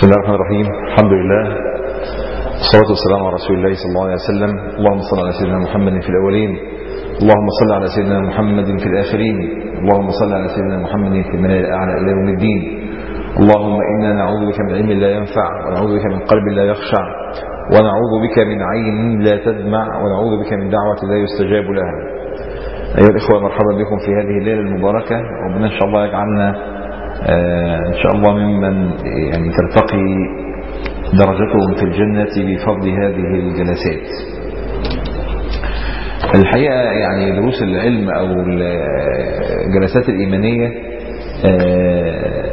بسم الله الرحمن الرحيم الحمد لله والصلاة والسلام على رسول الله صلى الله عليه وسلم اللهم صل على سيدنا محمد في الأولين اللهم صل على سيدنا محمد في الآخرين اللهم صل على سيدنا محمد في المنال الأعلى إلى يوم الدين اللهم إنا نعوذ بك من علم لا ينفع ونعوذ بك من قلب لا يخشع ونعوذ بك من عين لا تدمع ونعوذ بك من دعوة لا يستجاب لها أيها الإخوة مرحبا بكم في هذه الليلة المباركة ربنا إن شاء الله يجعلنا آه إن شاء الله ممن يعني ترتقي درجتهم في الجنة بفضل هذه الجلسات الحقيقة يعني دروس العلم أو الجلسات الإيمانية آه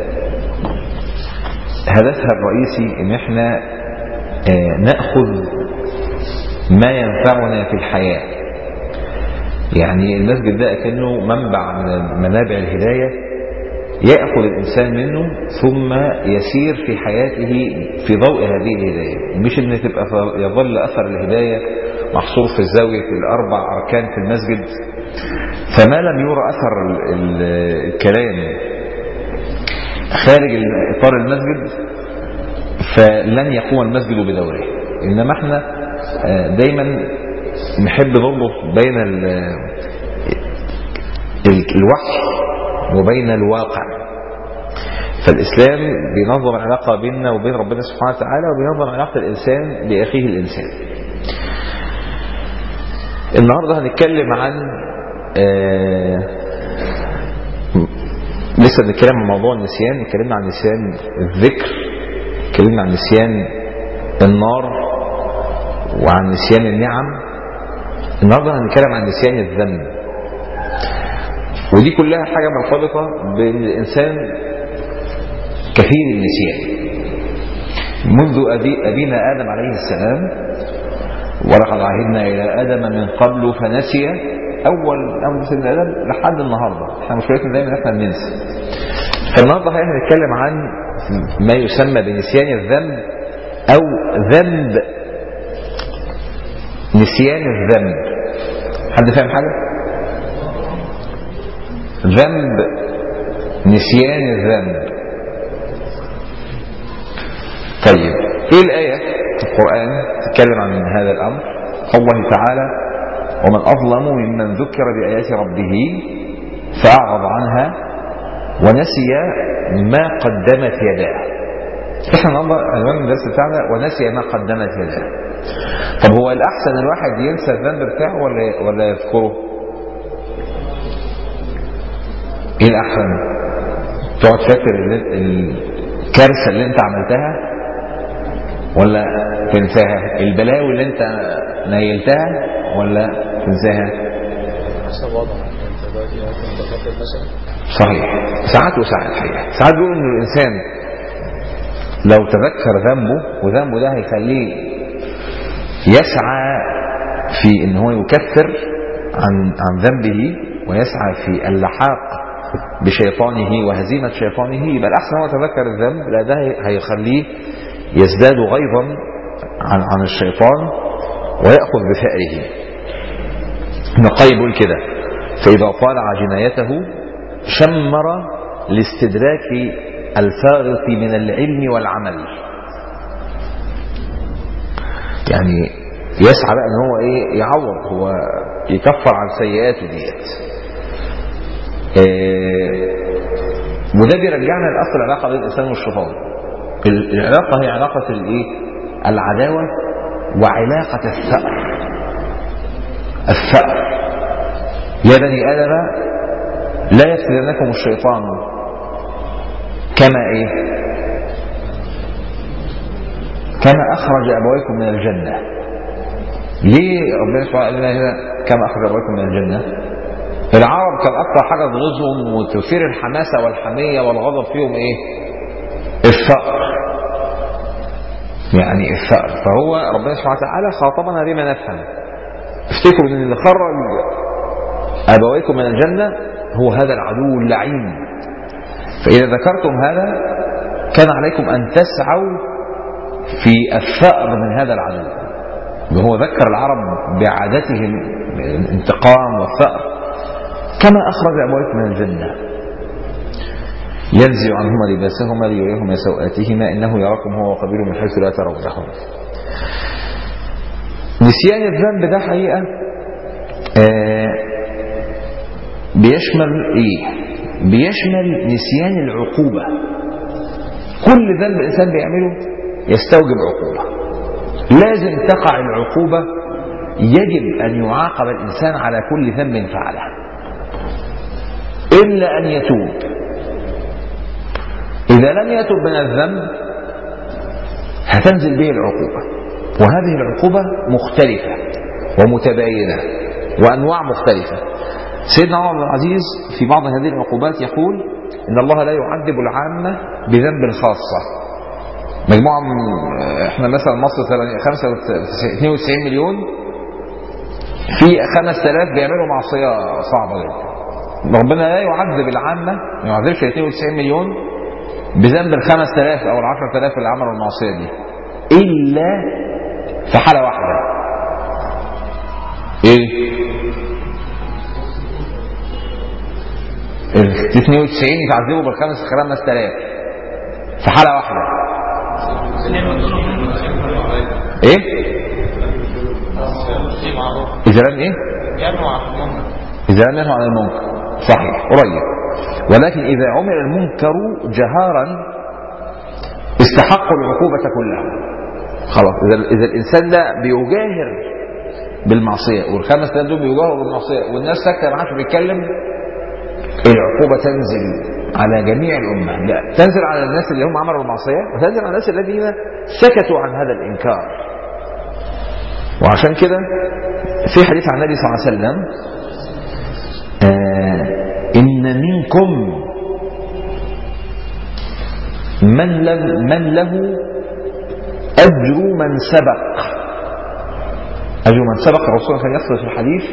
هدفها الرئيسي ان احنا آه نأخذ ما ينفعنا في الحياة يعني المسجد ده كأنه منبع من منابع الهداية يأخذ الإنسان منه ثم يسير في حياته في ضوء هذه الهداية مش ان تبقى يظل أثر الهداية محصور في الزاوية في الأربع أركان في المسجد فما لم يرى أثر الكلام خارج إطار المسجد فلن يقوم المسجد بدوره إنما احنا دايما نحب نربط بين الوحي وبين الواقع فالإسلام بينظم العلاقة بيننا وبين ربنا سبحانه وتعالى وبينظم علاقة الإنسان بأخيه الإنسان النهاردة هنتكلم عن آه لسه بنتكلم عن موضوع النسيان اتكلمنا عن نسيان الذكر اتكلمنا عن نسيان النار وعن نسيان النعم النهارده هنتكلم عن نسيان الذنب ودي كلها حاجة مرتبطة بأن الإنسان كثير النسيان منذ أبي أبينا آدم عليه السلام ولقد عهدنا إلى آدم من قبل فنسي أول أمر سيدنا آدم لحد النهاردة احنا مشكلتنا دايما احنا بننسى فالنهاردة هنتكلم عن ما يسمى بنسيان الذنب أو ذنب نسيان الذنب حد فاهم حاجة؟ ذنب نسيان الذنب طيب ايه الآية في القرآن تتكلم عن هذا الأمر الله تعالى ومن أظلم ممن ذكر بآيات ربه فأعرض عنها ونسي ما قدمت يداه احنا النهارده عنوان الدرس بتاعنا ونسي ما قدمت يداه طب هو الأحسن الواحد ينسى الذنب بتاعه ولا ولا يذكره؟ ايه الاحسن تقعد فاكر الكارثه اللي انت عملتها ولا تنساها البلاوي اللي انت نيلتها ولا تنساها حسب وضعك انت دلوقتي انت فاكر مثلا صحيح ساعات وساعات الحقيقه ساعات بيقولوا ان الانسان لو تذكر ذنبه وذنبه ده هيخليه يسعى في ان هو يكفر عن عن ذنبه ويسعى في اللحاق بشيطانه وهزيمة شيطانه يبقى الأحسن هو يتذكر الذنب لا ده هيخليه يزداد غيظا عن عن الشيطان ويأخذ بثأره ابن القيم يقول كده فإذا طالع جنايته شمر لاستدراك الفارط من العلم والعمل يعني يسعى بقى ان هو ايه يعوض هو يكفر عن سيئاته ديت وده بيرجعنا لاصل العلاقه بين الانسان والشيطان العلاقه هي علاقه الايه العداوه وعلاقه الثأر الثأر يا بني ادم لا يفتننكم الشيطان كما ايه كما اخرج ابويكم من الجنه ليه ربنا سبحانه وتعالى هنا كما اخرج ابويكم من الجنه العرب كان اكتر حاجه تغيظهم وتثير الحماسه والحميه والغضب فيهم ايه الثأر يعني الثأر فهو ربنا سبحانه وتعالى خاطبنا بما نفهم افتكروا ان اللي خرج ابويكم من الجنه هو هذا العدو اللعين فاذا ذكرتم هذا كان عليكم ان تسعوا في الثأر من هذا العدو هو ذكر العرب بعادتهم الانتقام والثأر كما أخرج أبويك من الجنة ينزع عنهما لباسهما ليريهما سوآتهما إنه يراكم هو وقبيله من حيث لا ترونهم نسيان الذنب ده حقيقة آه بيشمل إيه بيشمل نسيان العقوبة كل ذنب الإنسان بيعمله يستوجب عقوبة لازم تقع العقوبة يجب أن يعاقب الإنسان على كل ذنب فعله إلا أن يتوب إذا لم يتب من الذنب هتنزل به العقوبة وهذه العقوبة مختلفة ومتباينة وأنواع مختلفة سيدنا عمر بن العزيز في بعض هذه العقوبات يقول إن الله لا يعذب العامة بذنب خاصة مجموعة من احنا مثلا مصر 92 مليون في 5000 بيعملوا معصية صعبة جدا ربنا لا يعذب العامة ما يعذبش 92 مليون بذنب ال 5000 او ال 10000 اللي عملوا المعصية دي إلا في حالة واحدة إيه؟ ال 92 يتعذبوا بالخمس 5000 في حالة واحدة ايه اذا لم ايه اذا لم ينهوا عن المنكر صحيح قريب ولكن اذا عمل المنكر جهارا استحقوا العقوبة كلها خلاص اذا اذا الانسان ده بيجاهر بالمعصية والخمس آلاف دول بيجاهروا بالمعصية والناس ساكتة ما حدش بيتكلم العقوبة تنزل على جميع الأمة لا تنزل على الناس اللي هم عملوا المعصية وتنزل على الناس الذين سكتوا عن هذا الإنكار وعشان كده في حديث عن النبي صلى الله عليه وسلم آه إن منكم من, لم من له أجر من سبق أجر من سبق الرسول صلى الله عليه وسلم في الحديث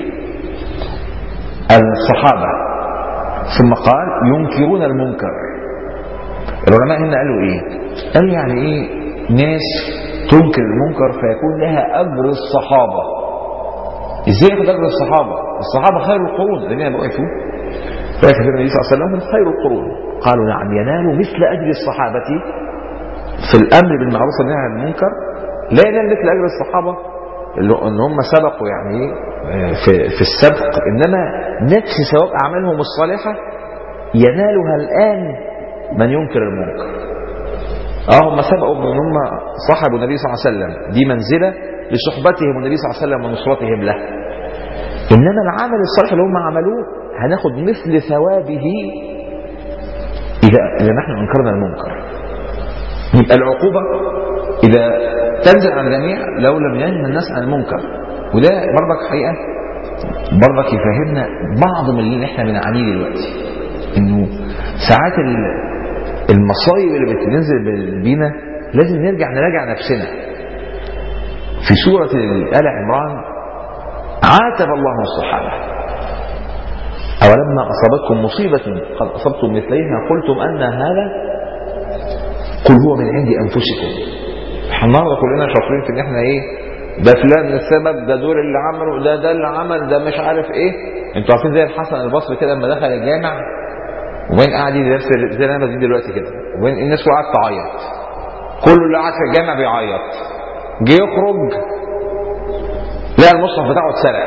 الصحابة ثم قال ينكرون المنكر العلماء هنا قالوا ايه قالوا يعني ايه ناس تنكر المنكر فيكون لها اجر الصحابه ازاي ياخد اجر الصحابه الصحابه خير القرون الذين بعثوا فاكر النبي صلى الله عليه وسلم هم خير القرون قالوا نعم ينالوا مثل اجر الصحابه في الامر بالمعروف والنهي عن المنكر لا ينال مثل اجر الصحابه اللي ان هم سبقوا يعني في في السبق انما نفس ثواب اعمالهم الصالحه ينالها الان من ينكر المنكر. اه هم سبقوا بان هم صاحبوا النبي صلى الله عليه وسلم دي منزله لصحبتهم النبي صلى الله عليه وسلم ونصرتهم له. انما العمل الصالح اللي هم عملوه هناخد مثل ثوابه اذا اذا نحن انكرنا المنكر. يبقى العقوبه اذا تنزل على الجميع لو لم ينهى الناس عن المنكر وده برضك حقيقه برضك يفهمنا بعض من اللي احنا بنعانيه دلوقتي انه ساعات المصايب اللي بتنزل بينا لازم نرجع نراجع نفسنا في سورة آل عمران عاتب الله الصحابة أولما أصابتكم مصيبة قد أصبتم مثليها قلتم أن هذا قل هو من عند أنفسكم احنا النهارده كلنا شاطرين في ان احنا ايه ده فلان السبب ده دول اللي عملوا ده ده اللي عمل ده مش عارف ايه انتوا عارفين زي الحسن البصري كده لما دخل الجامع وبين قاعد يدرس زي اللي انا بدي دلوقتي كده وبين الناس قاعد تعيط كل اللي قاعد في الجامع بيعيط جه يخرج لقى المصحف بتاعه اتسرق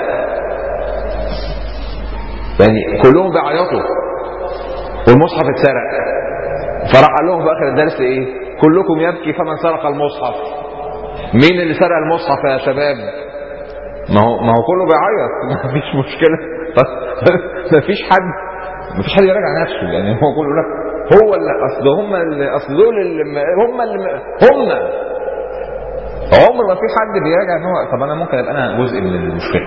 يعني كلهم بيعيطوا والمصحف اتسرق فراح قال لهم في اخر الدرس ايه كلكم يبكي فمن سرق المصحف مين اللي سرق المصحف يا شباب ما هو ما هو كله بيعيط ما فيش مشكله ما فيش حد ما فيش حد يراجع نفسه يعني هو كله لك هو اللي اصل هم اللي اصل دول اللي هم اللي هم عمر ما في حد بيراجع ان هو طب انا ممكن ابقى انا جزء من المشكله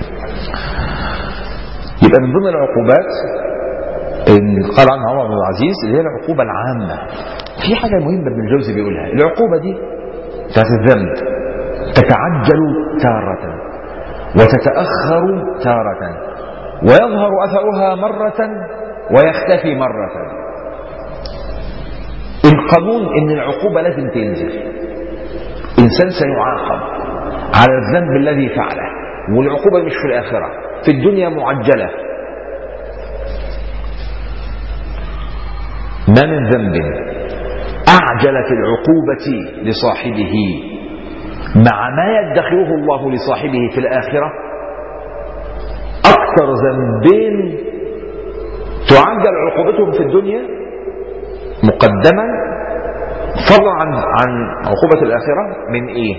يبقى من ضمن العقوبات ان قال عنها عمر بن العزيز اللي هي العقوبه العامه في حاجه مهمه ابن الجوزي بيقولها العقوبه دي بتاعت الذنب تتعجل تارة وتتأخر تارة ويظهر أثرها مرة ويختفي مرة القانون ان العقوبة لازم تنزل انسان سيعاقب على الذنب الذي فعله والعقوبة مش في الآخرة في الدنيا معجلة ما من ذنب أعجل في العقوبة لصاحبه مع ما يدخره الله لصاحبه في الآخرة أكثر ذنبين تعجل عقوبتهم في الدنيا مقدما فضلا عن عن عقوبة الآخرة من إيه؟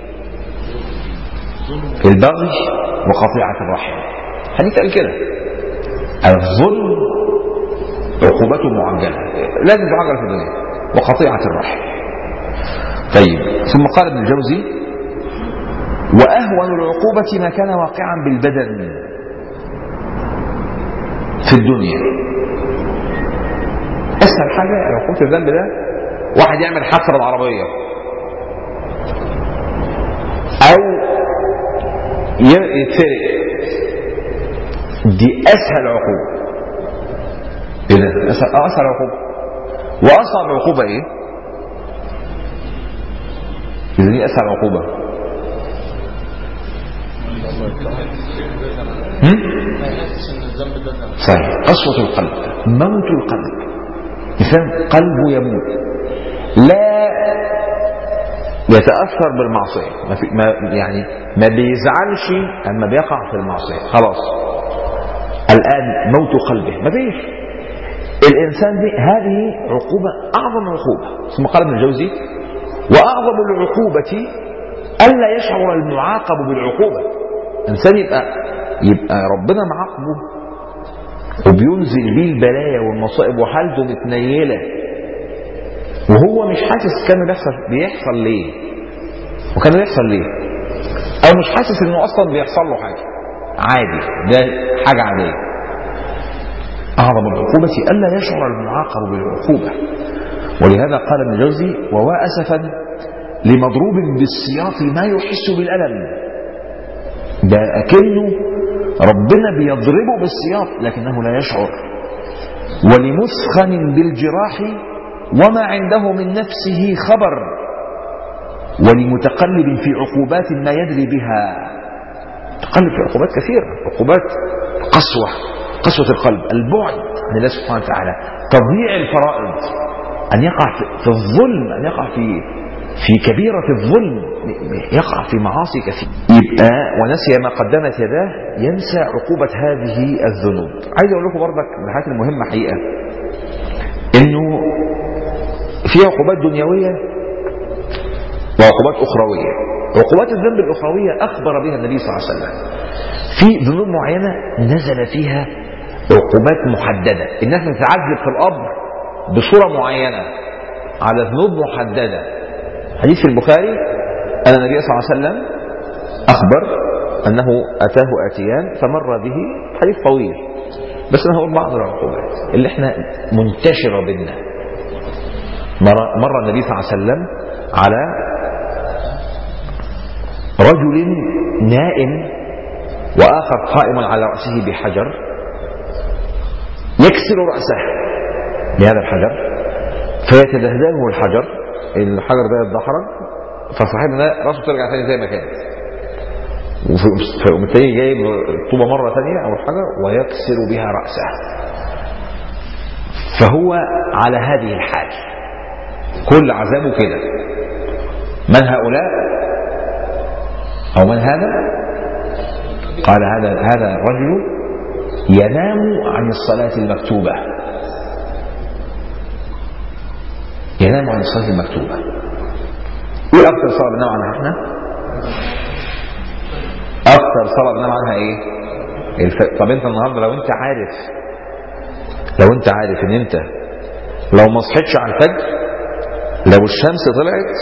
البغي وقطيعة الرحم حديث قال كده الظلم عقوبته معجلة لازم تعجل في الدنيا وقطيعة الرحم طيب ثم قال ابن الجوزي وأهون العقوبة ما كان واقعا بالبدن في الدنيا أسهل حاجة عقوبة الذنب ده واحد يعمل حادثة بالعربية أو يتسرق دي أسهل عقوبة إيه ده؟ أسهل, آه أسهل عقوبة وأصعب عقوبة إيه؟ إذا دي أسهل عقوبة هم؟ ما يحسش ان الذنب ده ذنب صحيح قسوة القلب موت القلب إنسان قلبه يموت لا يتأثر بالمعصية ما في ما يعني ما بيزعلش أما بيقع في المعصية خلاص الآن موت قلبه ما فيش الإنسان دي هذه عقوبة أعظم عقوبة ثم قال ابن الجوزي وأعظم العقوبة ألا يشعر المعاقب بالعقوبة إنسان يبقى يبقى ربنا معاقبه وبينزل بيه البلايا والمصائب وحالته متنيله وهو مش حاسس كان بيحصل بيحصل ليه وكان بيحصل ليه او مش حاسس انه اصلا بيحصل له حاجه عادي ده حاجه عاديه اعظم العقوبه الا يشعر المعاقب بالعقوبه ولهذا قال ابن الجوزي ووا اسفا لمضروب بالسياط ما يحس بالالم ده اكنه ربنا بيضربه بالسياط لكنه لا يشعر ولمثخن بالجراح وما عنده من نفسه خبر ولمتقلب في عقوبات ما يدري بها تقلب في عقوبات كثيرة عقوبات قسوة قسوة القلب البعد عن الله سبحانه وتعالى تضييع الفرائض أن يقع في- في الظلم أن يقع في في كبيرة الظلم يقع في معاصي كثيرة يبقى ونسي ما قدمت يداه ينسى عقوبة هذه الذنوب عايز أقول لكم برضك من الحاجات المهمة حقيقة إنه في عقوبات دنيوية وعقوبات أخروية عقوبات الذنب الأخروية أخبر بها النبي صلى الله عليه وسلم في ذنوب معينة نزل فيها عقوبات محددة الناس بتتعذب في القبر بصورة معينة على ذنوب محددة حديث في البخاري أن النبي صلى الله عليه وسلم أخبر أنه أتاه أتيان فمر به حديث طويل بس أنا هقول بعض العقوبات اللي احنا منتشرة بينا مر, مر النبي صلى الله عليه وسلم على رجل نائم وآخر قائم على رأسه بحجر يكسر رأسه بهذا الحجر فيتدهداه الحجر الحجر ده يتدحرج فصاحبنا ده راسه ترجع تاني زي ما كانت وفي- فيقوم التاني جايب الطوبة مرة تانية أو الحجر ويكسر بها رأسه فهو على هذه الحال كل عذابه كده من هؤلاء أو من هذا قال هذا هذا الرجل ينام عن الصلاة المكتوبة ينام عن الصلاة المكتوبة ايه أكثر صلاة بننام عنها احنا؟ أكثر صلاة بننام عنها ايه؟ الف... طب انت النهارده لو انت عارف لو انت عارف ان انت لو ما صحيتش على الفجر لو الشمس طلعت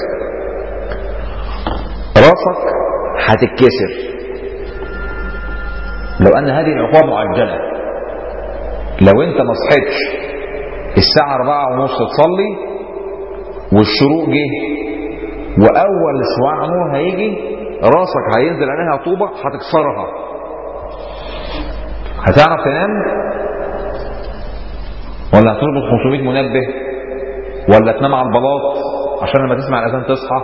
راسك هتتكسر لو ان هذه العقوبة معجلة لو انت ما صحيتش الساعة أربعة ونص تصلي والشروق جه وأول شعاع نور هيجي راسك هينزل عليها طوبة هتكسرها هتعرف تنام ولا هتربط 500 منبه ولا تنام على البلاط عشان لما تسمع الأذان تصحى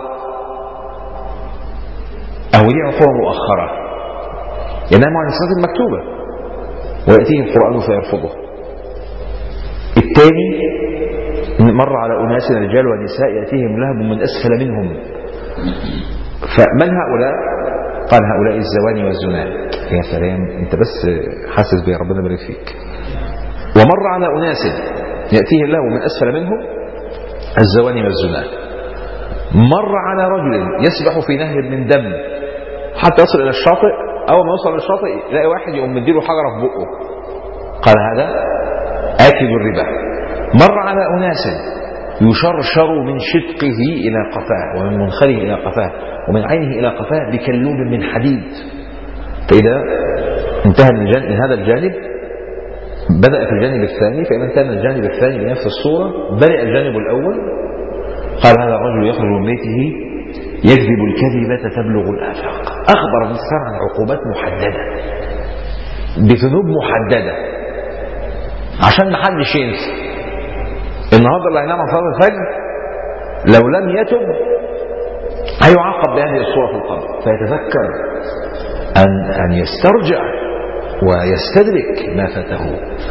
أهو دي عقوبة مؤخرة ينام عن الصلاة المكتوبة ويأتيه القرآن فيرفضه الثاني مر على أناس رجال ونساء يأتيهم لهب من أسفل منهم فمن هؤلاء قال هؤلاء الزواني والزنان يا سلام انت بس حاسس بيه ربنا يبارك فيك ومر على أناس يأتيهم له من أسفل منهم الزواني والزنان مر على رجل يسبح في نهر من دم حتى يصل إلى الشاطئ أول ما يوصل للشاطئ يلاقي واحد يقوم مديله حجرة في بقه قال هذا آكل الربا مر على أناس يشرشر من شدقه إلى قفاه ومن منخره إلى قفاه ومن عينه إلى قفاه بكلوب من حديد فإذا انتهى من, الجانب من هذا الجانب بدأ في الجانب الثاني فإذا انتهى من الجانب الثاني بنفس الصورة بدأ الجانب الأول قال هذا الرجل يخرج من بيته يكذب الكذبة تبلغ الآفاق أخبر الإنسان عن عقوبات محددة بذنوب محددة عشان ما حدش ينسى النهارده اللي هينام عن صلاه الفجر لو لم يتب هيعاقب بهذه الصوره في القبر فيتذكر ان ان يسترجع ويستدرك ما فاته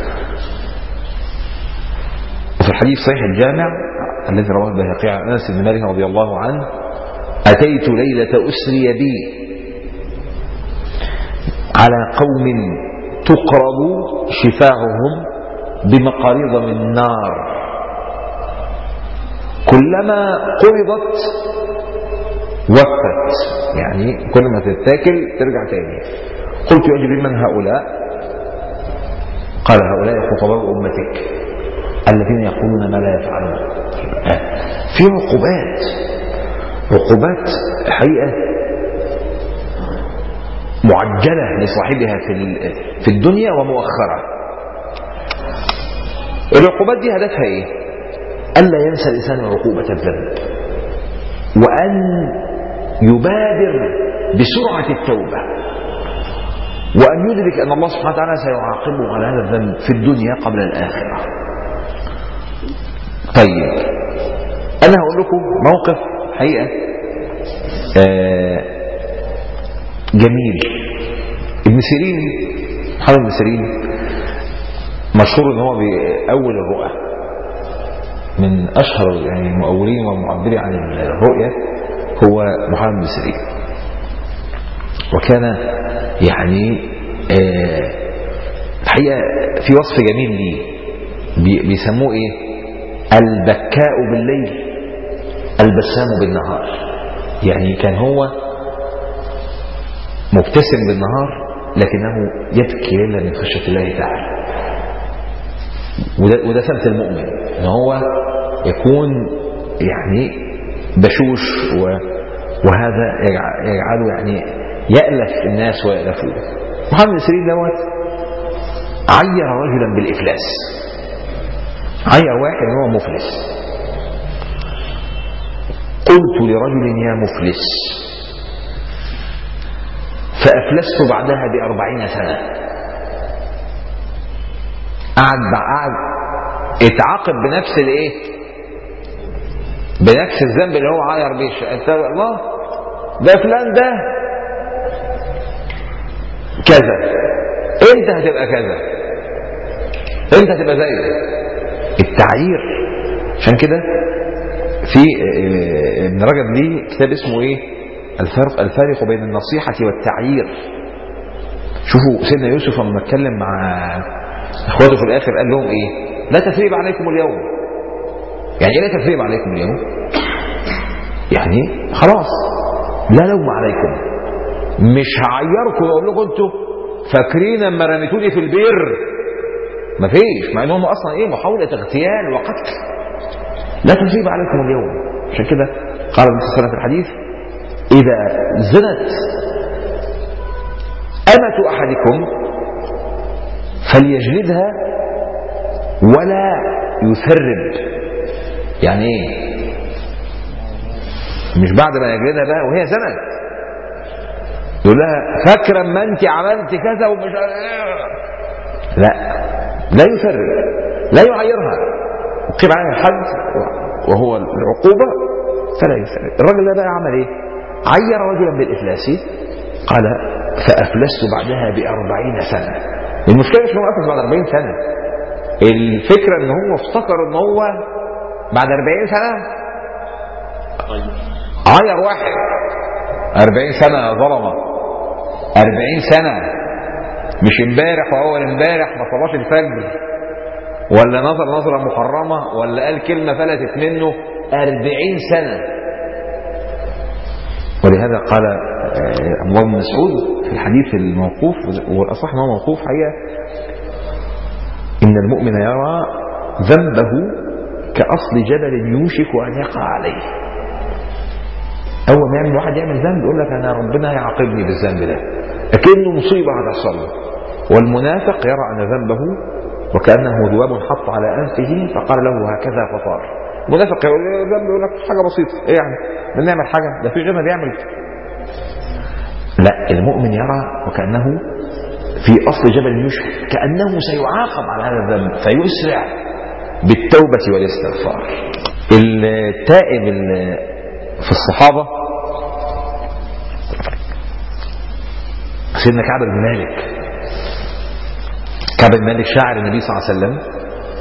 وفي الحديث صحيح الجامع الذي رواه البيهقي عن انس بن مالك رضي الله عنه اتيت ليله اسري بي على قوم تقرب شفاعهم بمقاريض من نار كلما قبضت وفت يعني كل ما تتاكل ترجع تاني قلت يا جبريل من هؤلاء قال هؤلاء خطباء أمتك الذين يقولون ما لا يفعلون في عقوبات عقوبات حقيقة معجلة لصاحبها في في الدنيا ومؤخرة العقوبات دي هدفها ايه ألا ينسى الإنسان عقوبة الذنب وأن يبادر بسرعة التوبة وأن يدرك أن الله سبحانه وتعالى سيعاقبه على هذا الذنب في الدنيا قبل الآخرة طيب أنا هقول لكم موقف حقيقة آه جميل ابن سيرين محمد بن سيرين مشهور ان هو بأول الرؤى من أشهر يعني المؤولين والمعبرين عن الرؤية هو محمد بن سيرين وكان يعني آه الحقيقة في وصف جميل ليه بيسموه ايه البكاء بالليل البسام بالنهار يعني كان هو مبتسم بالنهار لكنه يبكي ليلا من خشية الله تعالى وده, وده سمت المؤمن ان هو يكون يعني بشوش و وهذا يجعله يعني يألف الناس ويألفوه محمد بن سيرين دوت عير رجلا بالإفلاس عير واحد ان هو مفلس قلت لرجل يا مفلس فأفلست بعدها بأربعين سنة قعد قعد اتعاقب بنفس الايه بنفس الذنب اللي هو عاير بيه انت الله ده فلان ده كذا انت هتبقى كذا انت هتبقى زيه التعيير عشان كده في ابن رجب ليه كتاب اسمه ايه الفرق الفارق بين النصيحة والتعيير شوفوا سيدنا يوسف لما اتكلم مع اخواته في الاخر قال لهم ايه لا تثريب عليكم اليوم يعني ايه لا تثريب عليكم اليوم يعني خلاص لا لوم عليكم مش هعيركم واقول لكم انتوا فاكرين لما رميتوني في البير مفيش مع انهم اصلا ايه محاوله اغتيال وقتل لا تثريب عليكم اليوم عشان كده قال النبي صلى الله عليه وسلم في الحديث اذا زنت امه احدكم فليجلدها ولا يثرب يعني ايه مش بعد ما يجلدها بقى وهي زنت يقول لها فاكره ما انت عملت كذا ومش لا لا يثرب لا يعيرها يقيم عليها الحد وهو العقوبة فلا يثرب الرجل ده بقى عمل ايه عير رجلا بالإفلاس قال فأفلست بعدها بأربعين سنة المشكلة مش ان هو أفلس بعد 40 سنة الفكرة ان هو افتكر ان هو بعد 40 سنة طيب عير واحد 40 سنة يا ظلمة 40 سنة مش امبارح واول امبارح ما صلاش الفجر ولا نظر نظرة محرمة ولا قال كلمة فلتت منه 40 سنة ولهذا قال آه، عبد الله بن مسعود في الحديث الموقوف والاصح انه موقوف حقيقه ان المؤمن يرى ذنبه كاصل جبل يوشك ان يقع عليه اول ما يعمل واحد يعمل ذنب يقول لك انا ربنا يعاقبني بالذنب ده لكنه مصيبه هتحصل له والمنافق يرى ان ذنبه وكانه ذباب حط على انفه فقال له هكذا فطار المنافق يقول له ذنب يقول لك حاجه بسيطه ايه يعني بنعمل حاجه ده في غيرنا بيعمل لا المؤمن يرى وكانه في اصل جبل يوشك كانه سيعاقب على هذا الذنب فيسرع بالتوبه والاستغفار التائب ال- في الصحابه سيدنا كعب بن مالك كعب بن مالك شاعر النبي صلى الله عليه وسلم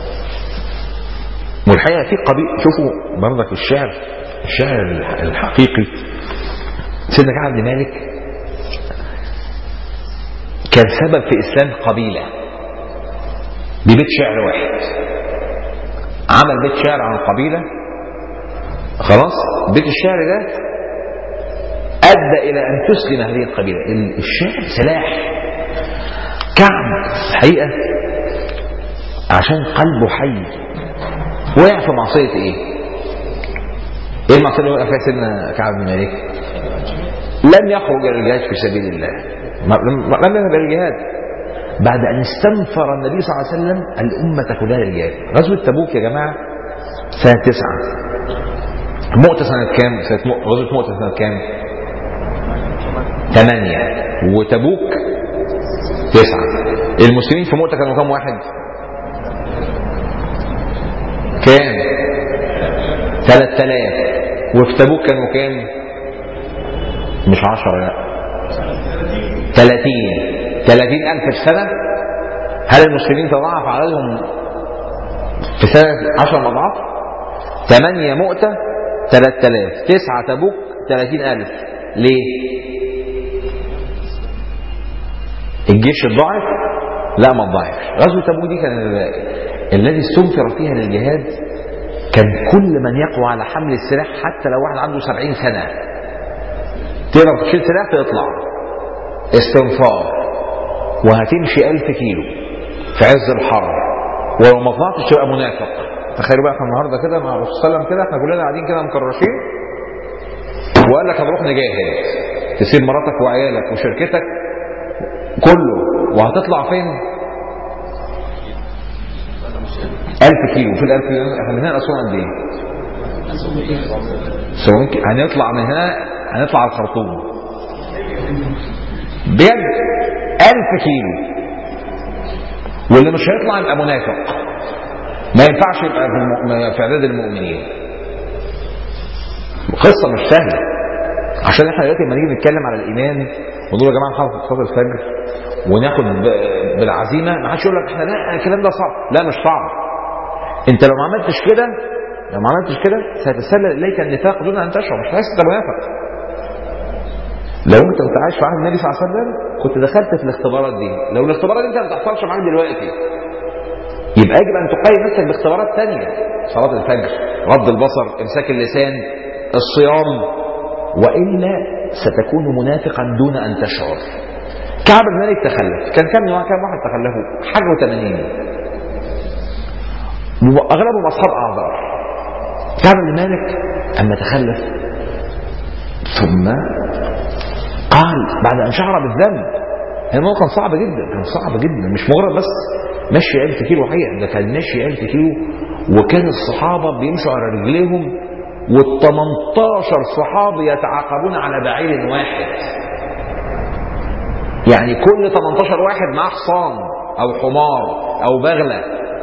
والحقيقه في قبيل شوفوا برضك الشعر الشعر الحقيقي سيدنا كعب بن مالك كان سبب في اسلام قبيله ببيت شعر واحد عمل بيت شعر عن قبيله خلاص بيت الشعر ده ادى الى ان تسلم هذه القبيله الشعر سلاح كعب الحقيقه عشان قلبه حي وقع في معصيه ايه؟ ايه المعصيه اللي وقع فيها سيدنا كعب بن مالك؟ لم يخرج الى الجهاد في سبيل الله ما- لم لم يذهب الى الجهاد بعد ان استنفر النبي صلى الله عليه وسلم الامه كلها للجهاد غزوه تبوك يا جماعه سنه تسعه مؤتة سنة كام؟ سنة مؤ- غزوة مؤتة سنة كام؟ ثمانية وتبوك تسعة المسلمين في مؤتة كانوا كام واحد؟ كام؟ ثلاث آلاف وفي تبوك كانوا كام؟ مش عشرة لا ثلاثين ثلاثين ألف في سنة هل المسلمين تضاعف عددهم في سنة عشر أضعاف؟ ثمانية مؤتة ثلاث آلاف تسعة تبوك ثلاثين ألف ليه؟ الجيش الضعف لا ما تضعفش غزوة تبوك دي كان ال- الذي استنفر فيها للجهاد كان كل من يقوى على حمل السلاح حتى لو واحد عنده سبعين سنة تقدر تشيل سلاح تطلع استنفار وهتمشي ألف كيلو في عز الحر ولو ما طلعتش تبقى منافق تخيلوا بقى احنا النهارده كده مع الرسول صلى الله عليه وسلم كده احنا كلنا قاعدين كده مكرشين وقال لك هنروح نجاهد تسيب مراتك وعيالك وشركتك كله وهتطلع فين؟ ألف كيلو في الألف كيلو احنا من هنا أسوان قد إيه؟ 700 كيلو. هنطلع من هنا هنطلع على الخرطوم بجد ألف كيلو واللي مش هيطلع يبقى منافق ما ينفعش يبقى في, الم... في اعداد المؤمنين قصه مش سهله عشان احنا دلوقتي لما نيجي نتكلم على الايمان ونقول يا جماعه نحافظ على صلاه الفجر وناخد ب- بالعزيمه ما حدش يقول لك احنا لا الكلام ده صعب لا مش صعب انت لو ما عملتش كده لو ما عملتش كده سيتسلل اليك النفاق دون ان تشعر مش حاسس انت منافق لو انت كنت عايش في عهد النبي صلى الله عليه وسلم كنت دخلت في الاختبارات دي لو الاختبارات دي انت ما بتحصلش معاك دلوقتي يبقى يجب ان تقيم نفسك باختبارات ثانيه صلاه الفجر رد البصر امساك اللسان الصيام والا ستكون منافقا دون ان تشعر كعب بن مالك تخلف كان كم نوع كم واحد تخلفوا حاجه و80 واغلبهم اصحاب اعذار كعب بن مالك اما تخلف ثم قال بعد ان شعر بالذنب الموضوع كان صعب جدا كان صعب جدا مش مجرد بس مشي 1000 كيلو حقيقه ده كان مشي 1000 كيلو وكان الصحابه بيمشوا على رجليهم وال 18 صحابي يتعاقبون على بعير واحد يعني كل 18 واحد معاه حصان او حمار او بغله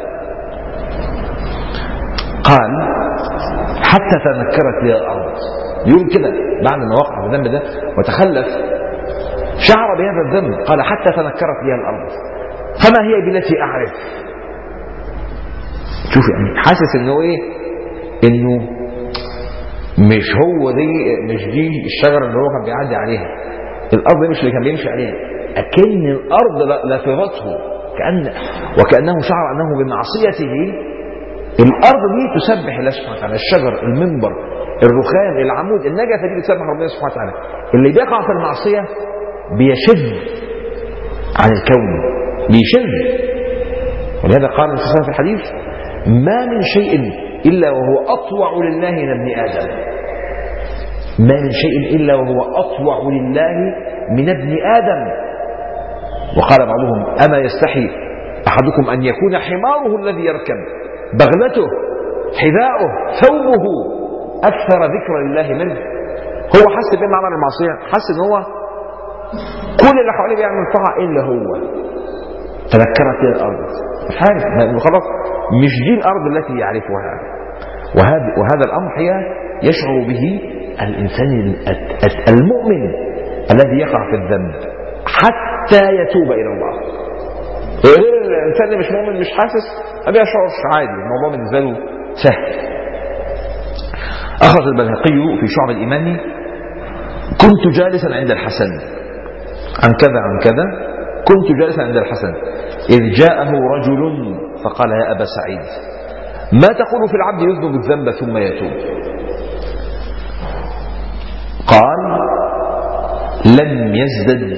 قال حتى تنكرت لي الارض يقول كده بعد ما وقع في الذنب ده وتخلف شعر بهذا الذنب قال حتى تنكرت لي الارض فما هي بالتي اعرف شوف يعني حاسس انه ايه انه مش هو دي مش دي الشجره اللي هو كان بيعدي عليها الارض دي مش اللي كان بيمشي عليها اكن الارض ل- لفظته كان وكانه شعر انه بمعصيته الارض دي تسبح الله سبحانه وتعالى الشجر المنبر الرخام العمود النجفه دي بتسبح ربنا سبحانه وتعالى اللي بيقع في المعصيه بيشذ عن الكون بيشذ ولهذا قال النبي صلى الله عليه وسلم في الحديث ما من شيء الا وهو اطوع لله من ابن ادم ما من شيء الا وهو اطوع لله من ابن ادم وقال بعضهم اما يستحي احدكم ان يكون حماره الذي يركب بغلته حذاؤه ثوبه اكثر ذكرا لله منه هو حس بما عمل المعصيه حس ان هو كل اللي حواليه بيعمل طاعه الا هو تذكرت هي الارض مش عارف ما- خلاص مش دي الارض التي يعرفها وهذا وهذا الامر هي يشعر به الانسان ال- ال- المؤمن الذي يقع في الذنب حتى يتوب الى الله غير الانسان اللي مش مؤمن مش حاسس ما بيشعرش عادي الموضوع بالنسبه له سهل اخرج البيهقي في شعب الايمان كنت جالسا عند الحسن عن كذا عن كذا كنت جالسا عند الحسن إذ جاءه رجل فقال يا أبا سعيد ما تقول في العبد يذنب الذنب ثم يتوب قال لم يزدد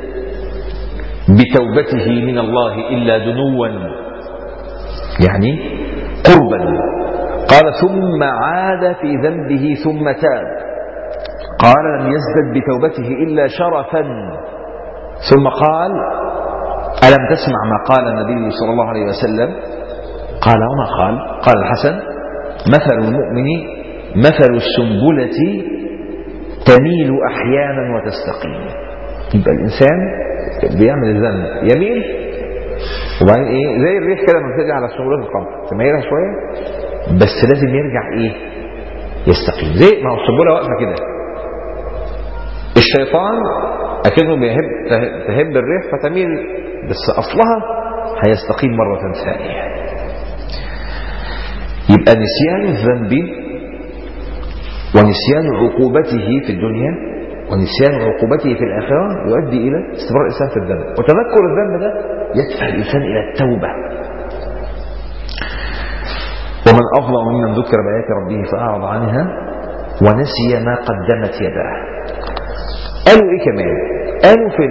بتوبته من الله إلا دنوا يعني قربا قال ثم عاد في ذنبه ثم تاب قال لم يزدد بتوبته إلا شرفا ثم قال ألم تسمع ما قال النبي صلى الله عليه وسلم قال وما قال قال الحسن مثل المؤمن مثل السنبلة تميل أحيانا وتستقيم يبقى الإنسان بيعمل الذنب يميل وبعدين ايه زي الريح كده لما بتيجي على سنبلة القمر تميلها شوية بس لازم يرجع ايه يستقيم زي ما هو السنبلة واقفة كده الشيطان أكنه بيهب تهب الريح فتميل بس أصلها هيستقيم مرة ثانية يبقى نسيان الذنب ونسيان عقوبته في الدنيا ونسيان عقوبته في الآخرة يؤدي إلى استمرار الإنسان في الذنب وتذكر الذنب ده يدفع الإنسان إلى التوبة ومن أظلم ممن ذكر بآيات ربه فأعرض عنها ونسي ما قدمت يداه قالوا ايه كمان قالوا في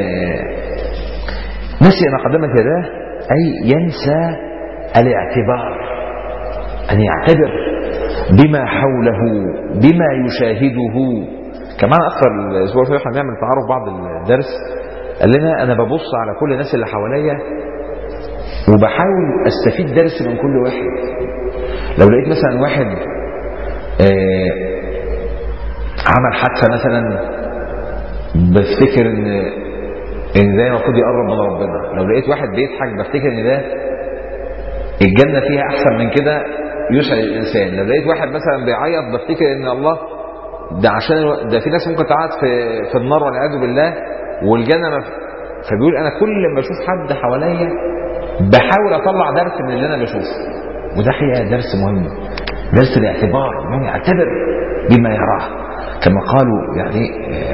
نسي ما قدمت يداه اي ينسى الاعتبار ان يعتبر بما حوله بما يشاهده كمان اكثر الاسبوع اللي احنا بنعمل تعارف بعض الدرس قال لنا انا ببص على كل الناس اللي حواليا وبحاول استفيد درس من كل واحد لو لقيت مثلا واحد آه عمل حادثه مثلا بفتكر ان ان ده المفروض يقرب من ربنا لو لقيت واحد بيضحك بفتكر ان ده الجنه فيها احسن من كده يسعد الانسان لو لقيت واحد مثلا بيعيط بفتكر ان الله ده عشان الو... ده في ناس ممكن تقعد في في النار والعياذ بالله والجنه ما فبيقول انا كل لما اشوف حد حواليا بحاول اطلع درس من اللي انا بشوفه وده حقيقه درس مهم درس الاعتبار انه يعتبر بما يراه كما قالوا يعني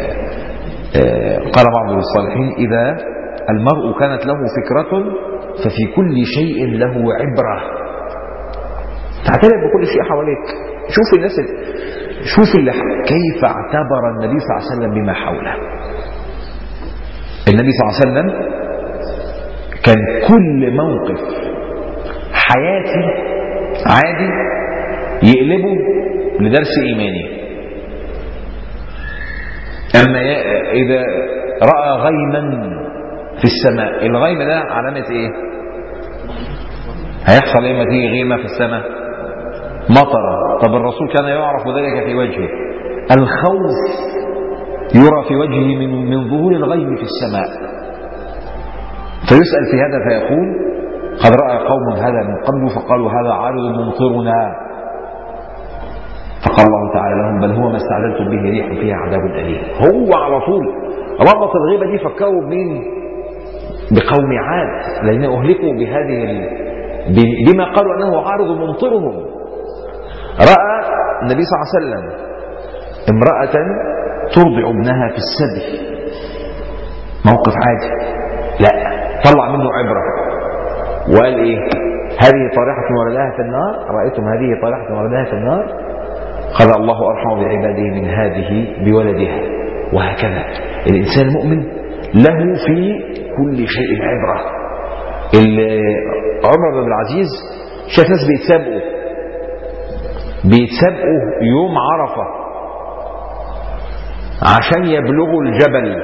قال بعض الصالحين إذا المرء كانت له فكرة ففي كل شيء له عبرة تعتبر بكل شيء حواليك شوف الناس شوف اللي كيف اعتبر النبي صلى الله عليه وسلم بما حوله النبي صلى الله عليه وسلم كان كل موقف حياتي عادي يقلبه لدرس إيماني أما إذا رأى غيما في السماء الغيم ده علامة إيه هيحصل إيه ما تيجي غيمة في السماء مطر طب الرسول كان يعرف ذلك في وجهه الخوف يرى في وجهه من, من ظهور الغيم في السماء فيسأل في هذا فيقول قد رأى قوم هذا من قبل فقالوا هذا عارض ممطرنا فقال الله تعالى لهم بل هو ما استعجلتم به ريح فيها عذاب أليم هو على طول ربط الغيبة دي فكروا بمين بقوم عاد لأن أهلكوا بهذه ال... بما قالوا أنه عارض ممطرهم رأى النبي صلى الله عليه وسلم امرأة ترضع ابنها في السبي موقف عادي لا طلع منه عبرة وقال ايه هذه طارحة ولدها في النار رأيتم هذه طارحة ولدها في النار قال الله أرحم بعباده من هذه بولدها وهكذا الإنسان المؤمن له في كل شيء عبرة عمر بن العزيز شاف ناس بيتسابقوا بيتسابقوا يوم عرفة عشان يبلغوا الجبل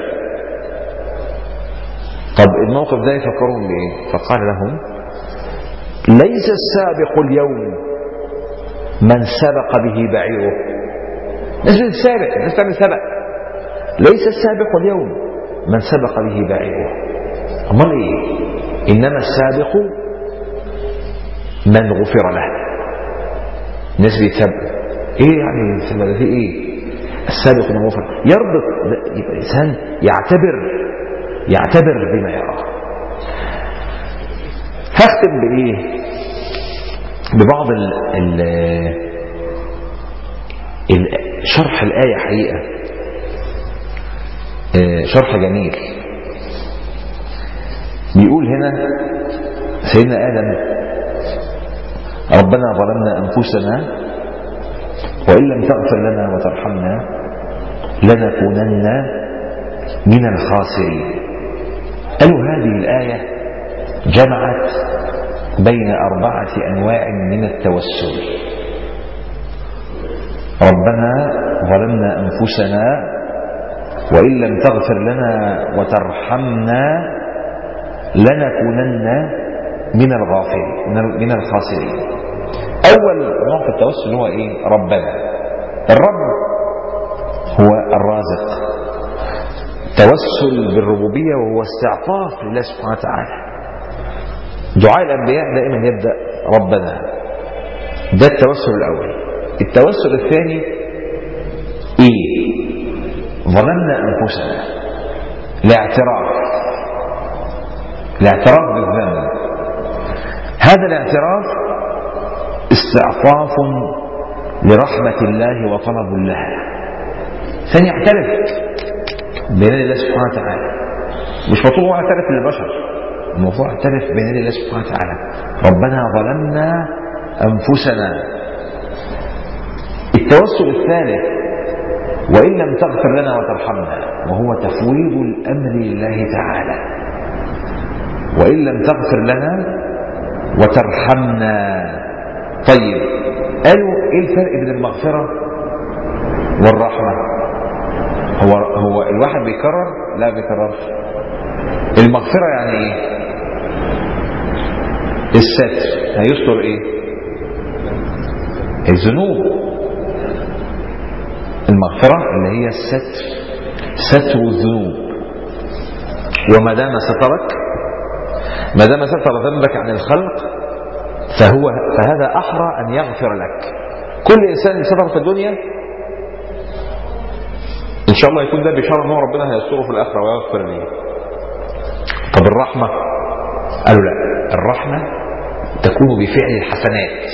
طب الموقف ده يفكرهم بإيه فقال لهم ليس السابق اليوم من سبق به بعيره الناس بتسابق الناس تعمل سبق ليس السابق اليوم من سبق به بعيره امال ايه انما السابق من غفر له الناس بيتسابقوا ايه يعني السبق في ايه السابق من غفر يربط يبقى الانسان يعتبر يعتبر بما يرى هختم بايه ببعض ال ال ال شرح الآية حقيقة شرح جميل بيقول هنا سيدنا آدم ربنا ظلمنا أنفسنا وإن لم تغفر لنا وترحمنا لنكونن من الخاسرين قالوا هذه الآية جمعت بين أربعة أنواع من التوسل ربنا ظلمنا أنفسنا وإن لم تغفر لنا وترحمنا لنكونن من الغافلين من الخاسرين أول نوع في التوسل هو إيه ربنا الرب هو الرازق توسل بالربوبية وهو استعطاف لله سبحانه وتعالى دعاء الأنبياء دائما يبدأ ربنا ده التوسل الأول التوسل الثاني إيه ظلمنا أنفسنا الاعتراف الاعتراف بالذنب هذا الاعتراف استعطاف لرحمة الله وطلب لها ثاني يعترف بين الله سبحانه وتعالى مش مطلوب يعترف للبشر الموضوع اعترف بين الله سبحانه وتعالى ربنا ظلمنا أنفسنا التوسل الثالث وإن لم تغفر لنا وترحمنا وهو تفويض الأمر لله تعالى وإن لم تغفر لنا وترحمنا طيب قالوا إيه الفرق بين المغفرة والرحمة هو هو الواحد بيكرر لا بيكررش المغفرة يعني ايه الستر هيستر ايه الذنوب المغفرة اللي هي الستر ستر الذنوب وما دام سترك ما دام ستر ذنبك عن الخلق فهو فهذا أحرى أن يغفر لك كل إنسان ستر في الدنيا إن شاء الله يكون ده بشارة أن ربنا هيستره في الآخرة ويغفر ليه طب الرحمة قالوا لا الرحمة تكون بفعل الحسنات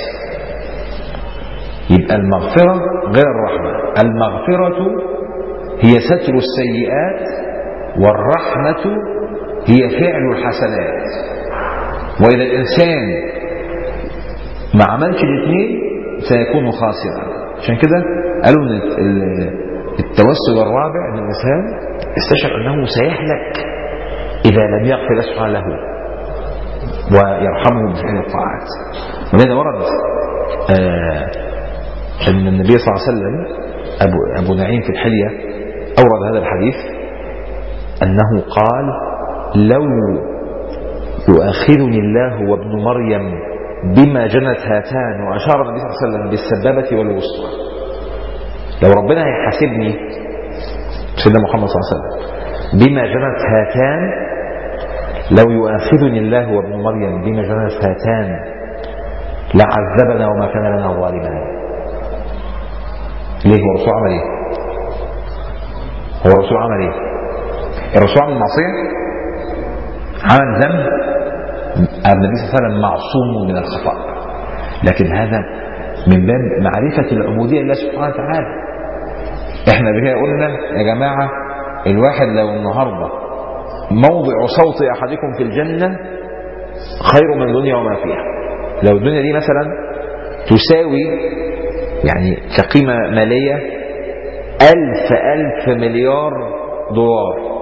يبقى المغفرة غير الرحمة المغفرة هي ستر السيئات والرحمة هي فعل الحسنات وإذا الإنسان ما عملش الاثنين سيكون خاسرا عشان كده قالوا ان التوسل الرابع ان الانسان استشعر انه سيهلك اذا لم يغفر الله سبحانه له ويرحمه بفعل الطاعات ولذا ورد آه ان النبي صلى الله عليه وسلم ابو ابو نعيم في الحليه اورد هذا الحديث انه قال لو يؤاخذني الله وابن مريم بما جنت هاتان واشار النبي صلى الله عليه وسلم بالسبابه والوسطى لو ربنا هيحاسبني سيدنا محمد صلى الله عليه وسلم بما جنت هاتان لو يؤاخذني الله وابن مريم بما جنت هاتان لعذبنا وما كان لنا ظالما ليه هو الرسول عمل ايه هو الرسول عمل ايه الرسول عمل معصيه عمل ذنب النبي صلى الله عليه وسلم معصوم من الخطا لكن هذا من باب معرفة العبودية لله سبحانه وتعالى احنا بكده قلنا يا جماعة الواحد لو النهاردة موضع صوت أحدكم في الجنة خير من الدنيا وما فيها لو الدنيا دي مثلا تساوي يعني كقيمة مالية ألف ألف مليار دولار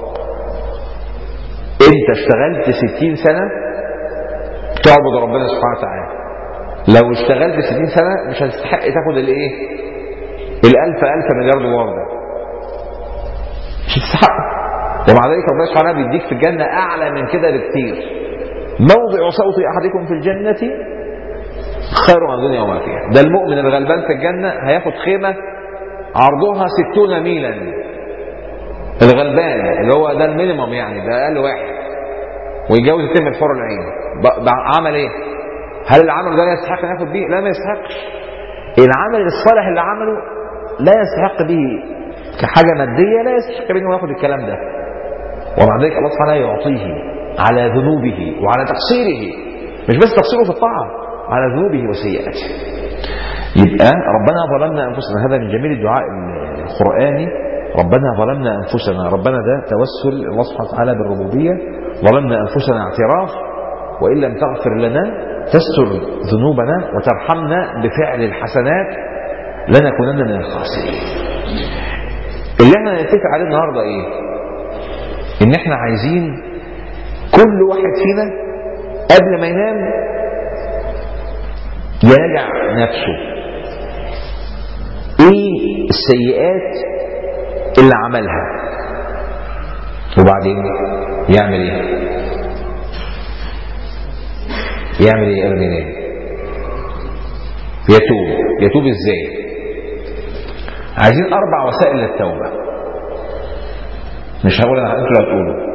انت اشتغلت ستين سنة تعبد ربنا سبحانه وتعالى لو اشتغلت ستين سنة مش هتستحق تاخد الايه الألف ألف مليار دولار ده مش هتستحق ومع ذلك ربنا سبحانه وتعالى بيديك في الجنة أعلى من كده بكتير موضع صوت أحدكم في الجنة خير من الدنيا وما فيها ده المؤمن الغلبان في الجنة هياخد خيمة عرضها ستون ميلا الغلبان اللي هو ده المينيمم يعني ده اقل واحد ويتجوز يتم الحر العين ب- ب- عمل ايه؟ هل العمل ده يستحق ان ياخد بيه؟ لا ما يستحقش. العمل الصالح اللي عمله لا يستحق به كحاجه ماديه لا يستحق به انه ياخد الكلام ده. ومع ذلك الله سبحانه يعطيه على ذنوبه وعلى تقصيره مش بس تقصيره في الطاعه على ذنوبه وسيئاته. يبقى ربنا ظلمنا انفسنا هذا من جميل الدعاء القراني ربنا ظلمنا انفسنا ربنا ده توسل الله سبحانه وتعالى بالربوبيه ظلمنا انفسنا اعتراف وان لم تغفر لنا تستر ذنوبنا وترحمنا بفعل الحسنات لنكونن من الخاسرين. اللي احنا نتفق عليه النهارده ايه؟ ان احنا عايزين كل واحد فينا قبل ما ينام يراجع نفسه ايه السيئات اللي عملها وبعدين يعمل ايه يعمل ايه قبل ما ينام يتوب يتوب ازاي عايزين اربع وسائل للتوبه مش هقول انا انتوا اللي هتقولوا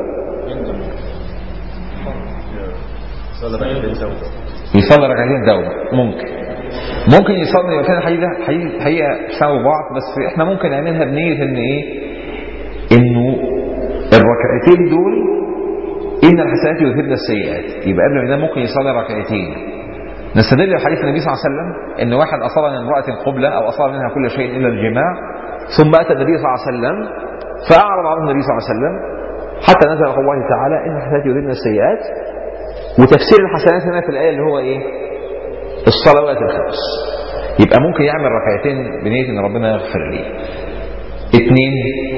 صلى ركعتين توبة يصلي ركعتين توبه ممكن ممكن يصلي لو كان حقيقه حقيقه حقيقه سوا بعض بس احنا ممكن نعملها بنيه ان ايه انه الركعتين دول ان الحسنات يذهبن السيئات يبقى قبل ما ينام ممكن يصلي ركعتين نستدل بحديث النبي صلى الله عليه وسلم ان واحد اصاب من امراه قبله او اصاب منها كل شيء الا الجماع ثم اتى النبي صلى الله عليه وسلم فاعرض عنه النبي صلى الله عليه وسلم حتى نزل قول الله تعالى ان الحسنات يذهبن السيئات وتفسير الحسنات هنا في الايه اللي هو ايه؟ الصلوات الخمس يبقى ممكن يعمل ركعتين بنيه ان ربنا يغفر لي اثنين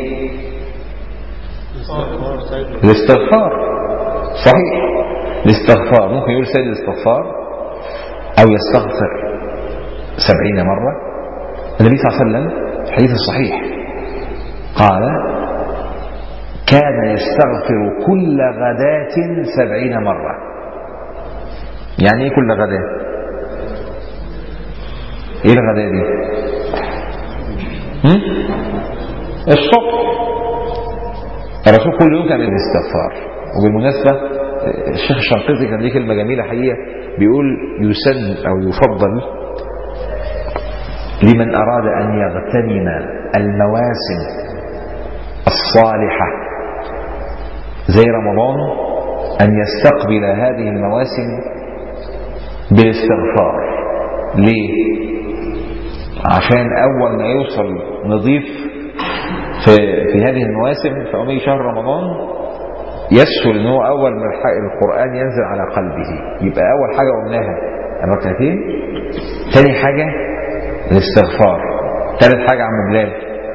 الاستغفار صحيح الاستغفار ممكن يقول سيد الاستغفار او يستغفر سبعين مرة النبي صلى الله عليه وسلم في الحديث الصحيح قال كان يستغفر كل غداة سبعين مرة يعني ايه كل غداة ايه الغداء دي هم؟ الصبح الرسول كل يوم كان الاستغفار وبالمناسبة الشيخ الشنقيطي كان ليه كلمة جميلة حقيقة بيقول يسن أو يفضل لمن أراد أن يغتنم المواسم الصالحة زي رمضان أن يستقبل هذه المواسم بالاستغفار ليه؟ عشان أول ما يوصل نضيف في, في هذه المواسم في أمي شهر رمضان يسهل ان هو اول ما الح- القران ينزل على قلبه يبقى اول حاجه قلناها الركعتين ثاني حاجه الاستغفار ثالث حاجه عم بلال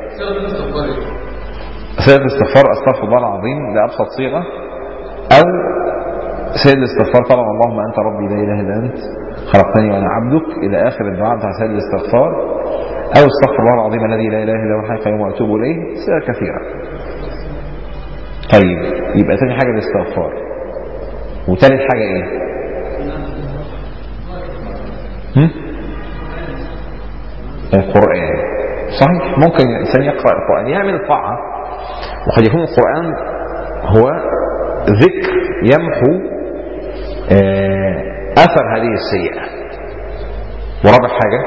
سيد الاستغفار استغفر الله العظيم ده ابسط صيغه او سيد الاستغفار طبعا اللهم انت ربي لا اله الا انت خلقتني وانا عبدك الى اخر الدعاء بتاع سيد الاستغفار او استغفر الله العظيم الذي لا اله الا هو الحي القيوم واتوب اليه صيغ كثيره طيب يبقى تاني حاجة الاستغفار وتالت حاجة ايه هم؟ القرآن صحيح ممكن الإنسان يقرأ القرآن يعمل طاعة وقد يكون القرآن هو ذكر يمحو آه، أثر هذه السيئة ورابع حاجة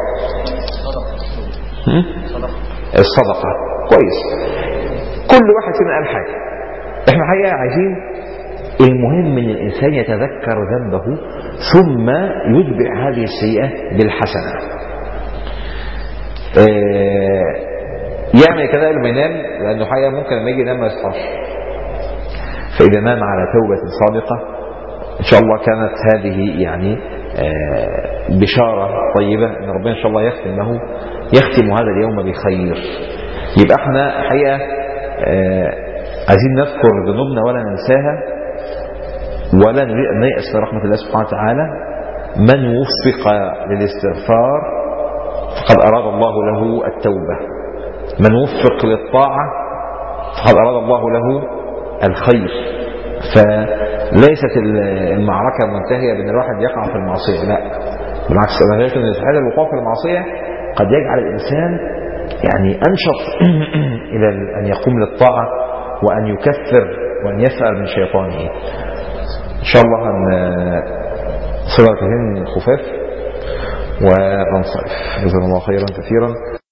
هم؟ الصدقة كويس كل واحد فينا قال حاجة احنا حقيقة عايزين المهم ان الانسان يتذكر ذنبه ثم يتبع هذه السيئة بالحسنة آه، يعمل كده قبل ما ينام لأنه حقيقة ممكن لما يجي ينام ما يصحاش فإذا نام على توبة صادقة إن شاء الله كانت هذه يعني آه، بشارة طيبة أن ربنا إن شاء الله يختم له يختم هذا اليوم بخير يبقى احنا حقيقة آه، عايزين نذكر ذنوبنا ولا ننساها ولا نريد أن نيأس لرحمة الله سبحانه وتعالى من وفق للاستغفار فقد أراد الله له التوبة من وفق للطاعة فقد أراد الله له الخير فليست المعركة منتهية بأن الواحد يقع في المعصية لا بالعكس أنا شايف أن هذا الوقوع في المعصية قد يجعل الإنسان يعني أنشط إلى أن يقوم للطاعة وأن يكفر وأن يسأل من شيطانه إن شاء الله أن صلى ركعتين خفاف وننصرف جزاكم الله خيرا كثيرا